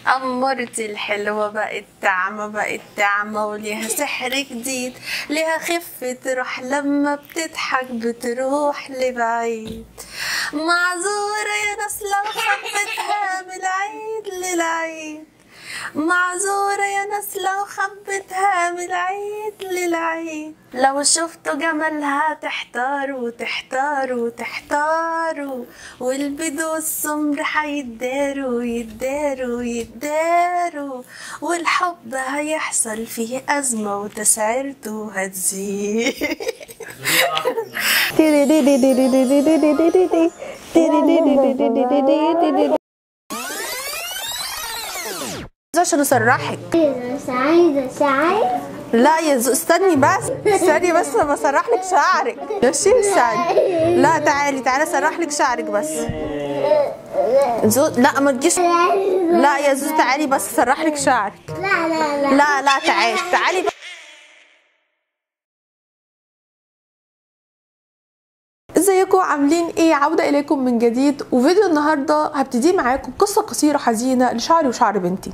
أمورتي الحلوة بقت تعمة بقت تعمة وليها سحر جديد ليها خفة روح لما بتضحك بتروح لبعيد معذورة يا ناس لو خبتها من العيد للعيد معذورة يا ناس لو خبتها من العيد للعيد لو شفتوا جمالها تحتاروا تحتاروا تحتاروا والبيض والسمر حيداروا يداروا يداروا والحب هيحصل فيه أزمة وتسعيرته هتزيد عشان اسرحك سعيدة سعيد لا يا زو استني بس استني بس لما اسرح لك شعرك ماشي استني لا تعالي تعالي اسرح لك شعرك بس زو لا ما تجيش لا يا زوز تعالي بس اسرح لك شعرك لا لا لا لا لا تعالي تعالي بس. ازيكم عاملين ايه عودة اليكم من جديد وفيديو النهاردة هبتدي معاكم قصة قصيرة حزينة لشعري وشعر بنتي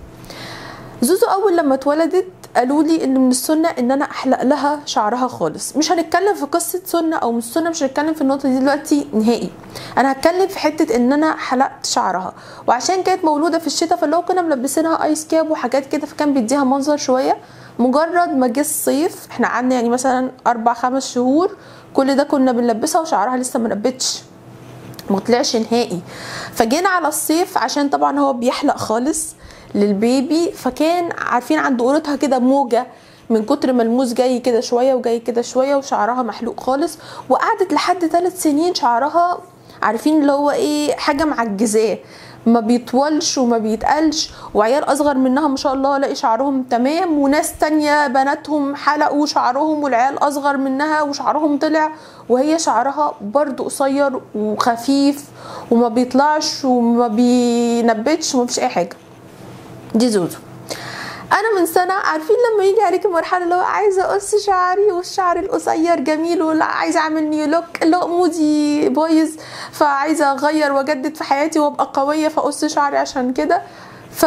زوزو اول لما اتولدت قالوا لي ان من السنه ان انا احلق لها شعرها خالص مش هنتكلم في قصه سنه او مش سنه مش هنتكلم في النقطه دي دلوقتي نهائي انا هتكلم في حته ان انا حلقت شعرها وعشان كانت مولوده في الشتاء فاللي هو كنا ملبسينها ايس كاب وحاجات كده فكان بيديها منظر شويه مجرد ما جه الصيف احنا قعدنا يعني مثلا اربع خمس شهور كل ده كنا بنلبسها وشعرها لسه ما نبتش ما طلعش نهائي فجينا على الصيف عشان طبعا هو بيحلق خالص للبيبي فكان عارفين عند قورتها كده موجه من كتر ما الموز جاي كده شويه وجاي كده شويه وشعرها محلوق خالص وقعدت لحد ثلاث سنين شعرها عارفين اللي هو ايه حاجه معجزاه ما بيطولش وما بيتقلش وعيال اصغر منها ما شاء الله الاقي شعرهم تمام وناس تانية بناتهم حلقوا شعرهم والعيال اصغر منها وشعرهم طلع وهي شعرها برضو قصير وخفيف وما بيطلعش وما بينبتش وما فيش اي حاجه دي زوزو انا من سنه عارفين لما يجي عليك مرحله اللي هو عايزه اقص شعري والشعر القصير جميل ولا عايزه اعمل نيو لوك اللي هو مودي بايظ فعايزه اغير واجدد في حياتي وابقى قويه فاقص شعري عشان كده ف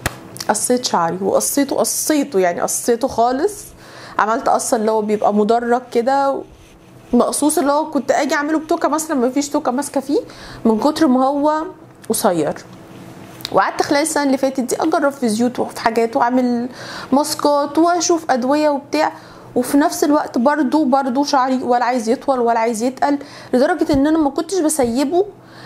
قصيت شعري وقصيته قصيته يعني قصيته خالص عملت قصه اللي هو بيبقى مدرج كده مقصوص اللي هو كنت اجي اعمله بتوكه مثلا ما فيش توكه ماسكه فيه من كتر ما هو قصير وقعدت خلال السنه اللي فاتت دي اجرب في زيوت وفي حاجات واعمل ماسكات واشوف ادويه وبتاع وفي نفس الوقت برضو برضو شعري ولا عايز يطول ولا عايز يتقل لدرجه ان انا ما كنتش بسيبه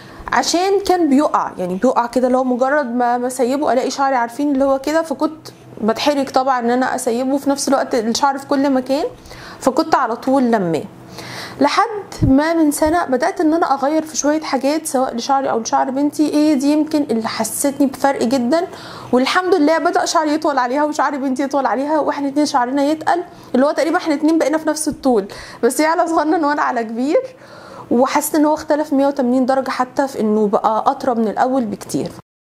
عشان كان بيقع يعني بيقع كده اللي هو مجرد ما بسيبه الاقي شعري عارفين اللي هو كده فكنت بتحرك طبعا ان انا اسيبه في نفس الوقت الشعر في كل مكان فكنت على طول لماه لحد ما من سنه بدات ان انا اغير في شويه حاجات سواء لشعري او لشعر بنتي ايه دي يمكن اللي حسستني بفرق جدا والحمد لله بدا شعري يطول عليها وشعر بنتي يطول عليها واحنا اتنين شعرنا يتقل اللي هو تقريبا احنا اتنين بقينا في نفس الطول بس هي على صغنن وانا على كبير وحسيت ان هو اختلف 180 درجه حتى في انه بقى اطرى من الاول بكتير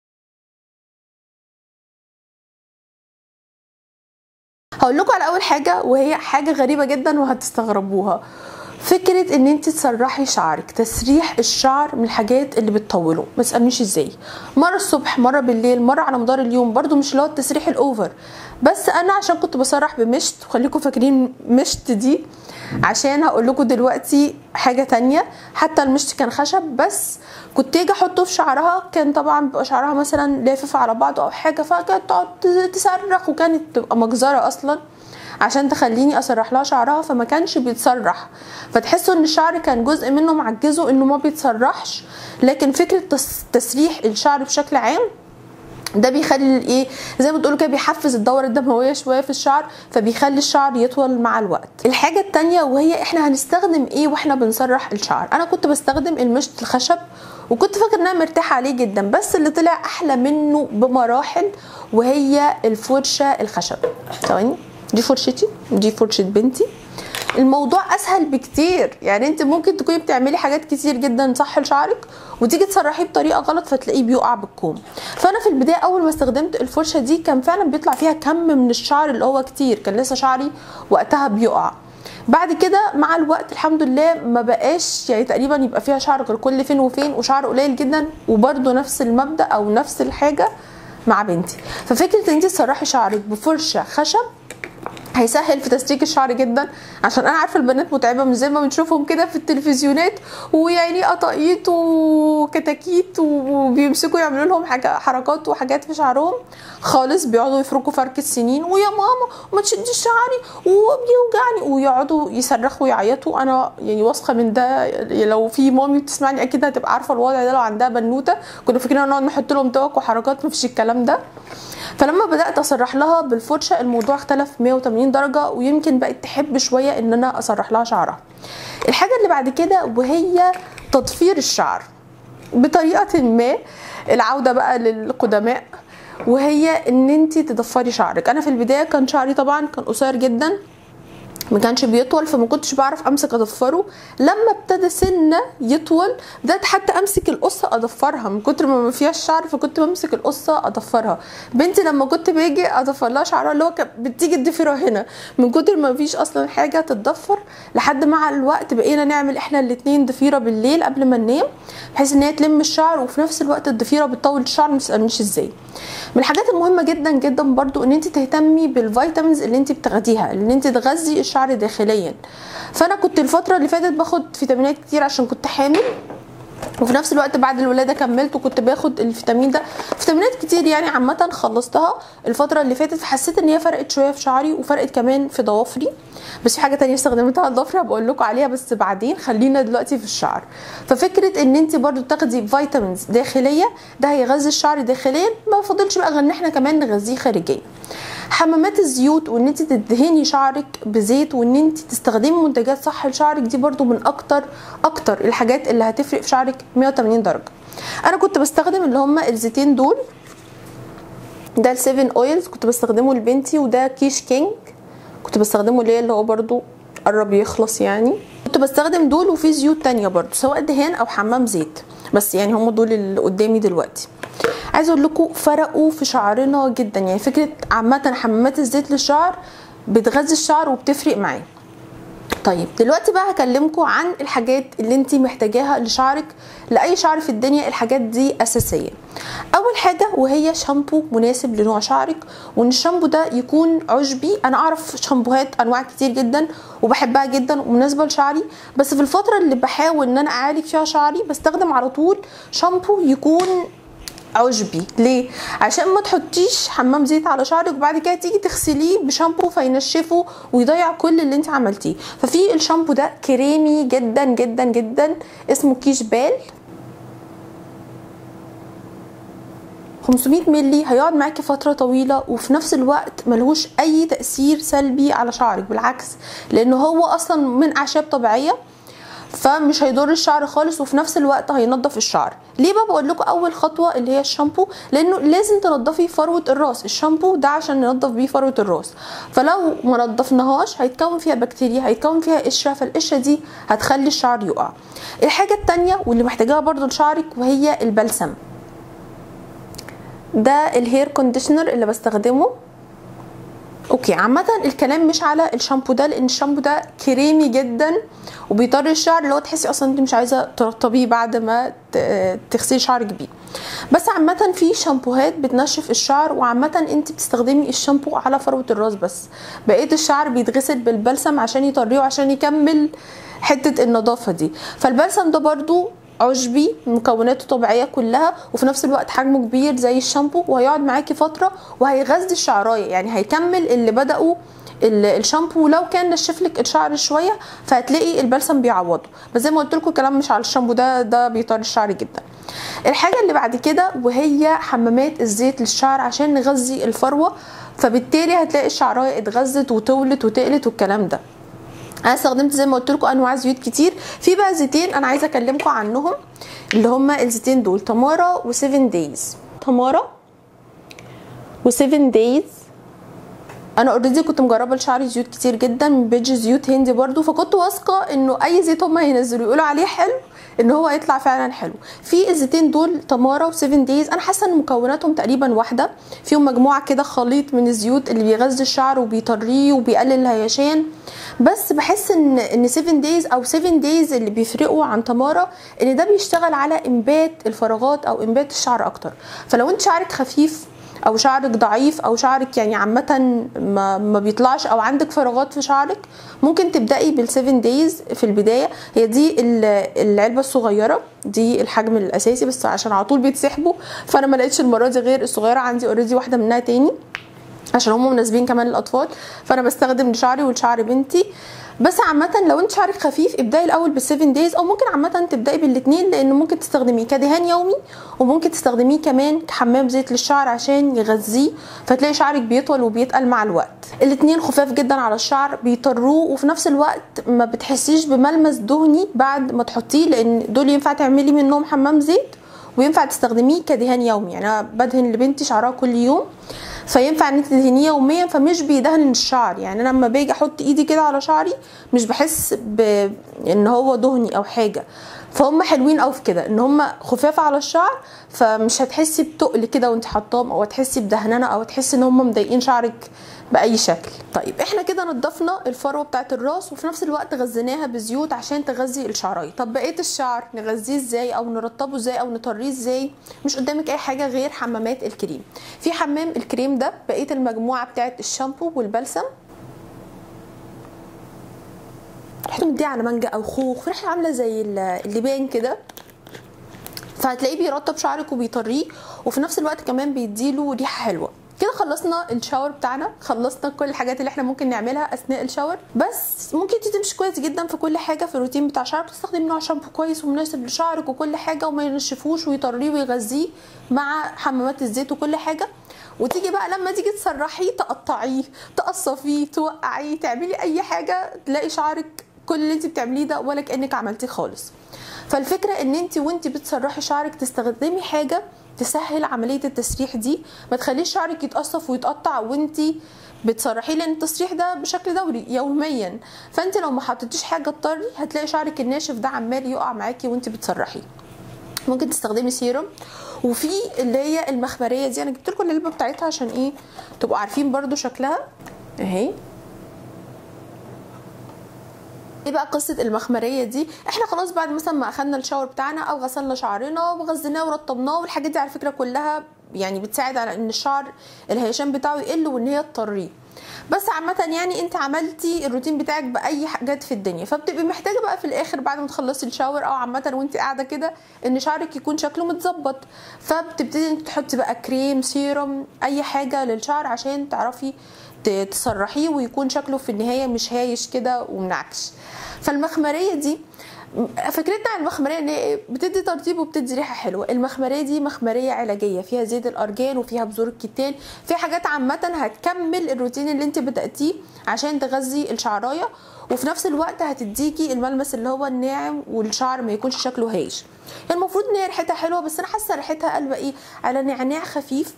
هقول لكم على اول حاجه وهي حاجه غريبه جدا وهتستغربوها فكرة ان انت تسرحي شعرك تسريح الشعر من الحاجات اللي بتطوله ما تسألنيش ازاي مرة الصبح مرة بالليل مرة على مدار اليوم برضو مش اللي هو التسريح الاوفر بس انا عشان كنت بسرح بمشت وخليكم فاكرين مشت دي عشان هقول لكم دلوقتي حاجه تانية حتى المشت كان خشب بس كنت اجي احطه في شعرها كان طبعا بيبقى شعرها مثلا لافف على بعضه او حاجه فكانت تقعد تصرخ وكانت تبقى مجزره اصلا عشان تخليني اسرح لها شعرها فما كانش بيتسرح فتحسوا ان الشعر كان جزء منه معجزه انه ما بيتسرحش لكن فكره تسريح الشعر بشكل عام ده بيخلي الايه زي ما تقولوا كده بيحفز الدوره الدمويه شويه في الشعر فبيخلي الشعر يطول مع الوقت الحاجه التانية وهي احنا هنستخدم ايه واحنا بنسرح الشعر انا كنت بستخدم المشط الخشب وكنت فاكر ان انا مرتاحه عليه جدا بس اللي طلع احلى منه بمراحل وهي الفرشه الخشب ثواني دي فرشتي دي فرشه بنتي الموضوع اسهل بكتير يعني انت ممكن تكوني بتعملي حاجات كتير جدا صح لشعرك وتيجي تسرحيه بطريقه غلط فتلاقيه بيقع بالكوم فانا في البدايه اول ما استخدمت الفرشه دي كان فعلا بيطلع فيها كم من الشعر اللي هو كتير كان لسه شعري وقتها بيقع بعد كده مع الوقت الحمد لله ما بقاش يعني تقريبا يبقى فيها شعر غير كل فين وفين وشعر قليل جدا وبرده نفس المبدا او نفس الحاجه مع بنتي ففكره ان انت تسرحي شعرك بفرشه خشب هيسهل في تسريك الشعر جدا عشان انا عارفه البنات متعبه مش زي ما بنشوفهم كده في التلفزيونات ويعني قطاقيط وكتاكيت وبيمسكوا يعملوا لهم حاجة حركات وحاجات في شعرهم خالص بيقعدوا يفركوا فرك السنين ويا ماما ما تشديش شعري وبيوجعني ويقعدوا يصرخوا ويعيطوا انا يعني واثقه من ده لو في مامي بتسمعني اكيد هتبقى عارفه الوضع ده لو عندها بنوته كنا فاكرين نقعد نحط لهم توك وحركات مفيش الكلام ده فلما بدات اسرح لها بالفرشه الموضوع اختلف 180 درجه ويمكن بقت تحب شويه ان انا اسرح لها شعرها الحاجه اللي بعد كده وهي تضفير الشعر بطريقه ما العوده بقى للقدماء وهي ان انت تضفري شعرك انا في البدايه كان شعري طبعا كان قصير جدا ما كانش بيطول فما كنتش بعرف امسك اضفره لما ابتدى سنه يطول بدات حتى امسك القصه اضفرها من كتر ما ما فيهاش شعر فكنت بمسك القصه اضفرها بنتي لما كنت باجي اضفر لها شعرها اللي هو كان بتيجي الضفيره هنا من كتر ما فيش اصلا حاجه تتضفر لحد مع الوقت بقينا نعمل احنا الاتنين ضفيره بالليل قبل ما ننام بحيث ان هي تلم الشعر وفي نفس الوقت الضفيره بتطول الشعر ما تسالنيش ازاي من الحاجات المهمه جدا جدا برضو ان انت تهتمي بالفيتامينز اللي انت بتاخديها ان انت تغذي الشعر داخليا فانا كنت الفتره اللي فاتت باخد فيتامينات كتير عشان كنت حامل وفي نفس الوقت بعد الولاده كملت وكنت باخد الفيتامين ده فيتامينات كتير يعني عامه خلصتها الفتره اللي فاتت فحسيت ان هي فرقت شويه في شعري وفرقت كمان في ضوافري بس في حاجه تانية استخدمتها على ضفري هبقول لكم عليها بس بعدين خلينا دلوقتي في الشعر ففكره ان انت برضو تاخدي فيتامينز داخليه ده هيغذي الشعر داخليا ما فاضلش بقى غير ان احنا كمان نغذيه خارجيا حمامات الزيوت وان انت تدهني شعرك بزيت وان انت تستخدمي منتجات صح لشعرك دي برضو من اكتر اكتر الحاجات اللي هتفرق في شعرك 180 درجه انا كنت بستخدم اللي هما الزيتين دول ده السيفن اويلز كنت بستخدمه لبنتي وده كيش كينج كنت بستخدمه ليه اللي هو برضو قرب يخلص يعني كنت بستخدم دول وفي زيوت تانية برضو سواء دهان او حمام زيت بس يعني هم دول اللي قدامي دلوقتي عايزه اقول لكم فرقوا في شعرنا جدا يعني فكره عامه حمامات الزيت للشعر بتغذي الشعر وبتفرق معاه طيب دلوقتي بقى هكلمكم عن الحاجات اللي انت محتاجاها لشعرك لاي شعر في الدنيا الحاجات دي اساسيه اول حاجه وهي شامبو مناسب لنوع شعرك وان الشامبو ده يكون عشبي انا اعرف شامبوهات انواع كتير جدا وبحبها جدا ومناسبه لشعري بس في الفتره اللي بحاول ان انا اعالج فيها شعري بستخدم على طول شامبو يكون عشبي ليه عشان ما تحطيش حمام زيت على شعرك وبعد كده تيجي تغسليه بشامبو فينشفه ويضيع كل اللي انت عملتيه ففي الشامبو ده كريمي جدا جدا جدا اسمه كيش بال 500 ملي هيقعد معاكي فتره طويله وفي نفس الوقت ملهوش اي تاثير سلبي على شعرك بالعكس لان هو اصلا من اعشاب طبيعيه فمش هيضر الشعر خالص وفي نفس الوقت هينضف الشعر ليه بقى بقول لكم اول خطوه اللي هي الشامبو لانه لازم تنضفي فروه الراس الشامبو ده عشان ننضف بيه فروه الراس فلو ما نضفناهاش هيتكون فيها بكتيريا هيتكون فيها قشره فالقشره دي هتخلي الشعر يقع الحاجه التانية واللي محتاجاها برضو لشعرك وهي البلسم ده الهير كونديشنر اللي بستخدمه اوكي عامة الكلام مش على الشامبو ده لان الشامبو ده كريمي جدا وبيطر الشعر اللي هو تحسي اصلا انت مش عايزه ترطبيه بعد ما تغسلي شعرك بيه بس عامة في شامبوهات بتنشف الشعر وعامة انت بتستخدمي الشامبو على فروة الراس بس بقية الشعر بيتغسل بالبلسم عشان يطريه وعشان يكمل حتة النظافة دي فالبلسم ده برضو عشبي مكوناته طبيعيه كلها وفي نفس الوقت حجمه كبير زي الشامبو وهيقعد معاكي فتره وهيغذي الشعرايه يعني هيكمل اللي بداوا الشامبو لو كان نشف لك الشعر شويه فهتلاقي البلسم بيعوضه بس زي ما قلت لكم الكلام مش على الشامبو ده ده بيطر الشعر جدا الحاجه اللي بعد كده وهي حمامات الزيت للشعر عشان نغذي الفروه فبالتالي هتلاقي الشعرايه اتغذت وطولت وتقلت والكلام ده انا استخدمت زي ما قلت لكم انواع زيوت كتير في بقى زيتين انا عايزه اكلمكم عنهم اللي هما الزيتين دول تمارا و7 دايز تمارا و7 دايز انا اوريدي كنت مجربه لشعري زيوت كتير جدا من بيج زيوت هندي برضو فكنت واثقه انه اي زيت هما هينزلوا يقولوا عليه حلو ان هو هيطلع فعلا حلو في الزيتين دول تمارا و7 دايز انا حاسه ان مكوناتهم تقريبا واحده فيهم مجموعه كده خليط من الزيوت اللي بيغذي الشعر وبيطريه وبيقلل الهيشان بس بحس ان ان 7 دايز او 7 دايز اللي بيفرقوا عن تمارا ان ده بيشتغل على انبات الفراغات او انبات الشعر اكتر فلو انت شعرك خفيف او شعرك ضعيف او شعرك يعني عامه ما, ما بيطلعش او عندك فراغات في شعرك ممكن تبداي بالسيفن دايز في البدايه هي دي ال- العلبه الصغيره دي الحجم الاساسي بس عشان على طول بيتسحبوا فانا ما لقيتش المره دي غير الصغيره عندي اوريدي واحده منها تاني عشان هم مناسبين كمان للاطفال فانا بستخدم لشعري ولشعر بنتي بس عامة لو انت شعرك خفيف ابدأي الأول بالسيفن دايز أو ممكن عامة تبدأي بالاتنين لأنه ممكن تستخدميه كدهان يومي وممكن تستخدميه كمان كحمام زيت للشعر عشان يغذيه فتلاقي شعرك بيطول وبيتقل مع الوقت الاتنين خفاف جدا على الشعر بيطروه وفي نفس الوقت ما بتحسيش بملمس دهني بعد ما تحطيه لأن دول ينفع تعملي منهم حمام زيت وينفع تستخدميه كدهان يومي يعني انا بدهن لبنتي شعرها كل يوم فينفع ان انت تدهنيه يوميا فمش بيدهن الشعر يعني انا لما باجي احط ايدي كده على شعري مش بحس بان هو دهني او حاجه فهم حلوين قوي في كده ان هم خفاف على الشعر فمش هتحسي بتقل كده وانت حطاهم او هتحسي بدهننه او هتحسي ان هم مضايقين شعرك باي شكل طيب احنا كده نضفنا الفروه بتاعت الراس وفي نفس الوقت غذيناها بزيوت عشان تغذي الشعرايه طب بقيه الشعر نغذيه ازاي او نرطبه ازاي او نطريه ازاي مش قدامك اي حاجه غير حمامات الكريم في حمام الكريم ده بقيه المجموعه بتاعت الشامبو والبلسم ريحته مديه على مانجا او خوخ ريحه عامله زي اللبان كده فهتلاقيه بيرطب شعرك وبيطريه وفي نفس الوقت كمان بيديله ريحه حلوه كده خلصنا الشاور بتاعنا خلصنا كل الحاجات اللي احنا ممكن نعملها اثناء الشاور بس ممكن دي تمشي كويس جدا في كل حاجه في الروتين بتاع شعرك تستخدمي نوع شامبو كويس ومناسب لشعرك وكل حاجه وما ينشفوش ويطريه ويغذيه مع حمامات الزيت وكل حاجه وتيجي بقى لما تيجي تسرحيه تقطعيه تقصفيه توقعيه تعملي اي حاجه تلاقي شعرك كل اللي انت بتعمليه ده ولا كانك عملتيه خالص فالفكره ان انت وانت بتسرحي شعرك تستخدمي حاجه تسهل عمليه التسريح دي ما تخليش شعرك يتقصف ويتقطع وانت بتسرحيه لان التسريح ده بشكل دوري يوميا فانت لو ما حطيتيش حاجه تضطري هتلاقي شعرك الناشف ده عمال يقع معاكي وانت بتسرحيه ممكن تستخدمي سيروم وفي اللي هي المخمريه دي انا جبت لكم العلبه بتاعتها عشان ايه تبقوا عارفين برضو شكلها اهي ايه بقى قصه المخمريه دي احنا خلاص بعد مثلا ما اخدنا الشاور بتاعنا او غسلنا شعرنا وغسلناه ورطبناه والحاجات دي على فكره كلها يعني بتساعد على ان الشعر الهيشان بتاعه يقل وان هي تطريه بس عامة يعني انت عملتي الروتين بتاعك باي حاجات في الدنيا فبتبقي محتاجه بقى في الاخر بعد ما تخلصي الشاور او عامه وانت قاعده كده ان شعرك يكون شكله متظبط فبتبتدي انت تحطي بقى كريم سيروم اي حاجه للشعر عشان تعرفي تسرحيه ويكون شكله في النهايه مش هايش كده ومنعكش فالمخمريه دي فكرتنا عن المخمريه ان هي بتدي ترطيب وبتدي ريحه حلوه المخمريه دي مخمريه علاجيه فيها زيت الارجان وفيها بذور الكتان في حاجات عامه هتكمل الروتين اللي انت بداتيه عشان تغذي الشعرايه وفي نفس الوقت هتديكي الملمس اللي هو الناعم والشعر ما يكونش شكله هايش المفروض ان هي ريحتها حلوه بس انا حاسه ريحتها قلبه ايه على نعناع خفيف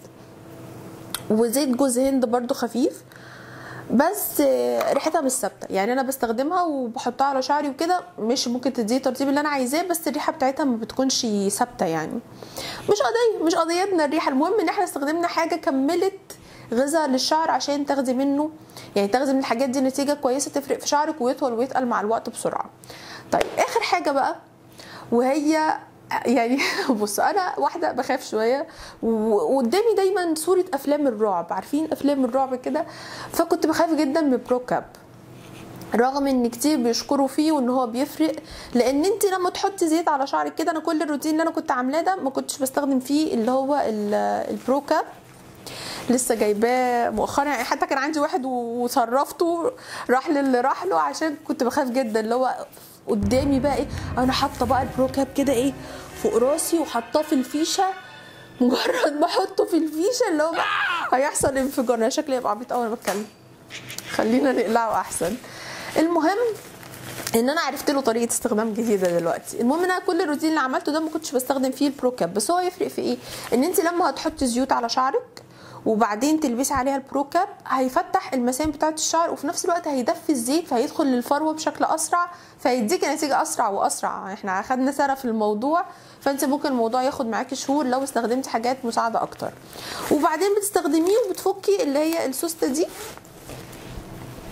وزيت جوز هند برضو خفيف بس ريحتها مش ثابته يعني انا بستخدمها وبحطها على شعري وكده مش ممكن تديه الترطيب اللي انا عايزاه بس الريحه بتاعتها ما بتكونش ثابته يعني مش قضيه مش قضيتنا الريحه المهم ان احنا استخدمنا حاجه كملت غذاء للشعر عشان تاخدي منه يعني تاخدي من الحاجات دي نتيجه كويسه تفرق في شعرك ويطول ويتقل مع الوقت بسرعه طيب اخر حاجه بقى وهي يعني بص انا واحده بخاف شويه وقدامي دايما صوره افلام الرعب عارفين افلام الرعب كده فكنت بخاف جدا من بروكاب رغم ان كتير بيشكروا فيه وان هو بيفرق لان انت لما تحطي زيت على شعرك كده انا كل الروتين اللي انا كنت عاملاه ده ما كنتش بستخدم فيه اللي هو البروكاب لسه جايباه مؤخرا يعني حتى كان عندي واحد وصرفته راح للي راح له عشان كنت بخاف جدا اللي هو قدامي بقى ايه انا حاطه بقى البرو كاب كده ايه فوق راسي وحاطاه في الفيشه مجرد ما احطه في الفيشه اللي هو هيحصل انفجار انا شكلي هيبقى عبيط قوي وانا بتكلم خلينا نقلعه احسن المهم ان انا عرفت له طريقه استخدام جديده دلوقتي المهم ان انا كل الروتين اللي عملته ده ما كنتش بستخدم فيه البرو كاب بس هو يفرق في ايه ان انت لما هتحطي زيوت على شعرك وبعدين تلبسي عليها البرو كاب هيفتح المسام بتاعه الشعر وفي نفس الوقت هيدفي الزيت فهيدخل للفروه بشكل اسرع فيديكي نتيجه اسرع واسرع احنا اخدنا سنه في الموضوع فانت ممكن الموضوع ياخد معاكي شهور لو استخدمتي حاجات مساعده اكتر وبعدين بتستخدميه وبتفكي اللي هي السوسته دي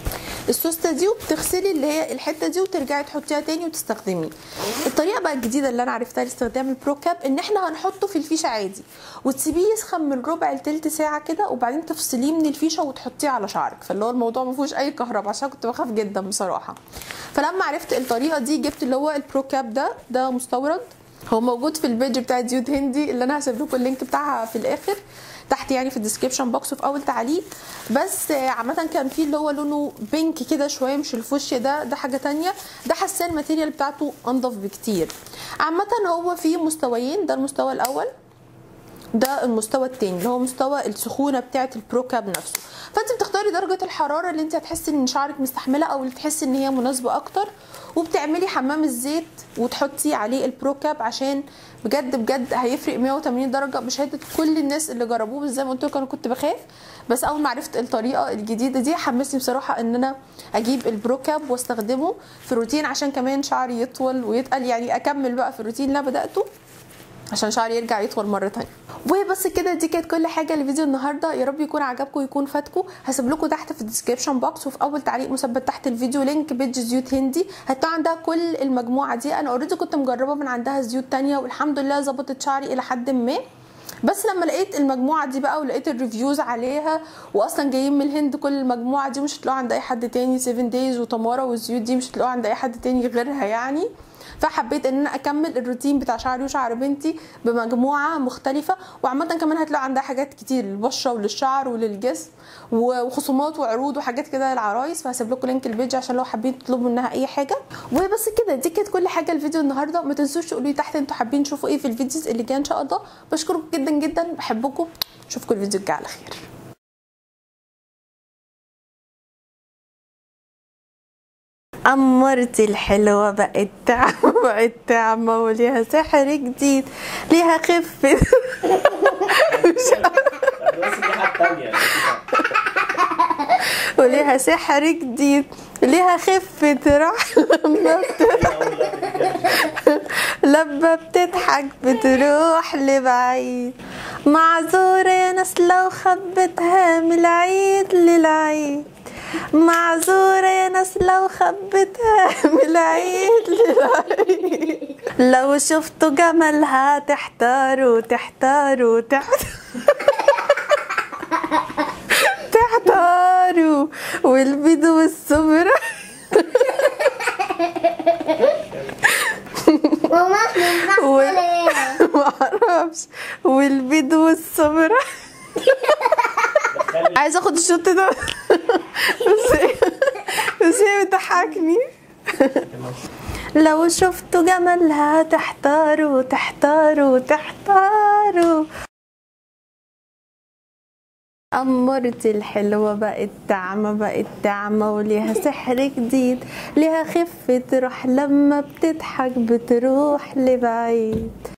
السوسته دي وبتغسلي اللي هي الحته دي وترجعي تحطيها تاني وتستخدميه الطريقه بقى الجديده اللي انا عرفتها لاستخدام البرو كاب ان احنا هنحطه في الفيشه عادي وتسيبيه يسخن من ربع لتلت ساعه كده وبعدين تفصليه من الفيشه وتحطيه على شعرك فاللي هو الموضوع ما فيهوش اي كهرباء عشان كنت بخاف جدا بصراحه فلما عرفت الطريقه دي جبت اللي هو البرو كاب ده ده مستورد هو موجود في البيج بتاع ديود هندي اللي انا هسيب لكم اللينك بتاعها في الاخر تحت يعني في الديسكربشن بوكس وفي اول تعليق بس عامه كان في اللي هو لونه بينك كده شويه مش الفوشيا ده ده حاجه تانية ده حسان الماتيريال بتاعته انضف بكتير عامه هو في مستويين ده المستوى الاول ده المستوى التاني اللي هو مستوى السخونه بتاعه البرو كاب نفسه فانت بتختاري درجه الحراره اللي انت هتحسي ان شعرك مستحمله او اللي تحسي ان هي مناسبه اكتر وبتعملي حمام الزيت وتحطي عليه البرو كاب عشان بجد بجد هيفرق 180 درجه بشهاده كل الناس اللي جربوه بس زي ما قلت لكم انا كنت بخاف بس اول ما عرفت الطريقه الجديده دي حمسني بصراحه ان انا اجيب البرو كاب واستخدمه في الروتين عشان كمان شعري يطول ويتقل يعني اكمل بقى في الروتين اللي انا بداته عشان شعري يرجع يطول مره تانية وبس كده دي كانت كل حاجه لفيديو النهارده يا رب يكون عجبكم ويكون فاتكم هسيب لكم تحت في الديسكربشن بوكس وفي اول تعليق مثبت تحت الفيديو لينك بيج زيوت هندي هتلاقوا عندها كل المجموعه دي انا اوريدي كنت مجربه من عندها زيوت تانية والحمد لله ظبطت شعري الى حد ما بس لما لقيت المجموعه دي بقى ولقيت الريفيوز عليها واصلا جايين من الهند كل المجموعه دي مش هتلاقوها عند اي حد تاني 7 دايز وتمارا والزيوت دي مش هتلاقوها عند اي حد تاني غيرها يعني فحبيت ان انا اكمل الروتين بتاع شعري وشعر بنتي بمجموعه مختلفه وعامه كمان هتلاقوا عندها حاجات كتير للبشره وللشعر وللجسم وخصومات وعروض وحاجات كده للعرايس فهسيب لكم لينك البيج عشان لو حابين تطلبوا منها اي حاجه وبس كده دي كانت كل حاجه الفيديو النهارده ما تنسوش تقولوا لي تحت انتوا حابين تشوفوا ايه في الفيديوز اللي جايه ان شاء الله بشكركم جدا جدا بحبكم اشوفكم الفيديو الجاي على خير أمرتي الحلوة بقت تعمة بقت تعمة وليها سحر جديد ليها خفة وليها سحر جديد ليها خفة راح لما لما بتضحك بتروح لبعيد معذورة يا ناس لو خبتها من العيد للعيد معذورة يا ناس لو خبتها من العيد للعيد لو شفتوا جمالها تحتاروا تحتاروا تحتاروا تحتاروا والبيض والسمرة ماما و- بنحصل ايه؟ معرفش والبيض والسمرة عايزه اخد الشوط ده بس هي- بس هي بتضحكني لو شفتوا جمالها تحتاروا تحتاروا تحتاروا أمرتي الحلوة بقت تعمة بقت تعمة وليها سحر جديد ليها خفة روح لما بتضحك بتروح لبعيد